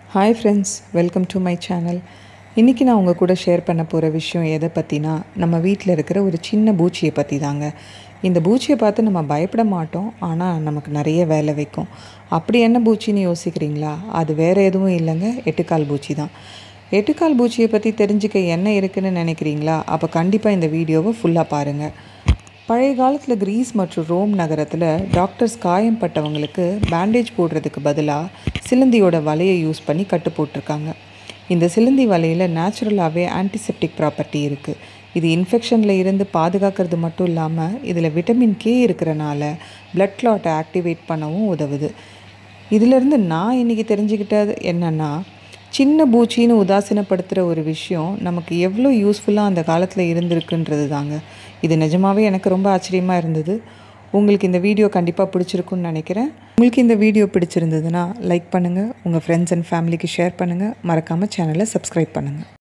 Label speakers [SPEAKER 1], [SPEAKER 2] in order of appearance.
[SPEAKER 1] hi friends welcome to my channel இன்றைக்கி நான் உங்கள் கூட ஷேர் பண்ண போகிற விஷயம் எதை பற்றினா நம்ம வீட்டில் இருக்கிற ஒரு சின்ன பூச்சியை பற்றி தாங்க இந்த பூச்சியை பார்த்து நம்ம பயப்பட மாட்டோம் ஆனால் நமக்கு நிறைய வேலை வைக்கும் அப்படி என்ன பூச்சின்னு யோசிக்கிறீங்களா அது வேறு எதுவும் இல்லைங்க எட்டுக்கால் பூச்சி தான் எட்டுக்கால் பூச்சியை பற்றி தெரிஞ்சுக்க என்ன இருக்குன்னு நினைக்கிறீங்களா அப்போ கண்டிப்பாக இந்த வீடியோவை ஃபுல்லாக பாருங்கள் பழைய காலத்தில் கிரீஸ் மற்றும் ரோம் நகரத்தில் டாக்டர்ஸ் காயம் பட்டவங்களுக்கு பேண்டேஜ் போடுறதுக்கு பதிலாக சிலந்தியோட வலையை யூஸ் பண்ணி கட்டு போட்டிருக்காங்க இந்த சிலந்தி வலையில் நேச்சுரலாகவே ஆன்டிசெப்டிக் ப்ராப்பர்ட்டி இருக்குது இது இன்ஃபெக்ஷனில் இருந்து பாதுகாக்கிறது மட்டும் இல்லாமல் இதில் விட்டமின் கே இருக்கிறனால பிளட் கிளாட்டை ஆக்டிவேட் பண்ணவும் உதவுது இதிலிருந்து நான் இன்றைக்கி தெரிஞ்சுக்கிட்டது என்னென்னா சின்ன பூச்சின்னு உதாசீனப்படுத்துகிற ஒரு விஷயம் நமக்கு எவ்வளோ யூஸ்ஃபுல்லாக அந்த காலத்தில் இருந்திருக்குன்றது தாங்க இது நிஜமாவே எனக்கு ரொம்ப ஆச்சரியமாக இருந்தது உங்களுக்கு இந்த வீடியோ கண்டிப்பாக பிடிச்சிருக்குன்னு நினைக்கிறேன் உங்களுக்கு இந்த வீடியோ பிடிச்சிருந்ததுன்னா லைக் பண்ணுங்கள் உங்கள் ஃப்ரெண்ட்ஸ் அண்ட் ஃபேமிலிக்கு ஷேர் பண்ணுங்கள் மறக்காமல் சேனலை சப்ஸ்கிரைப் பண்ணுங்கள்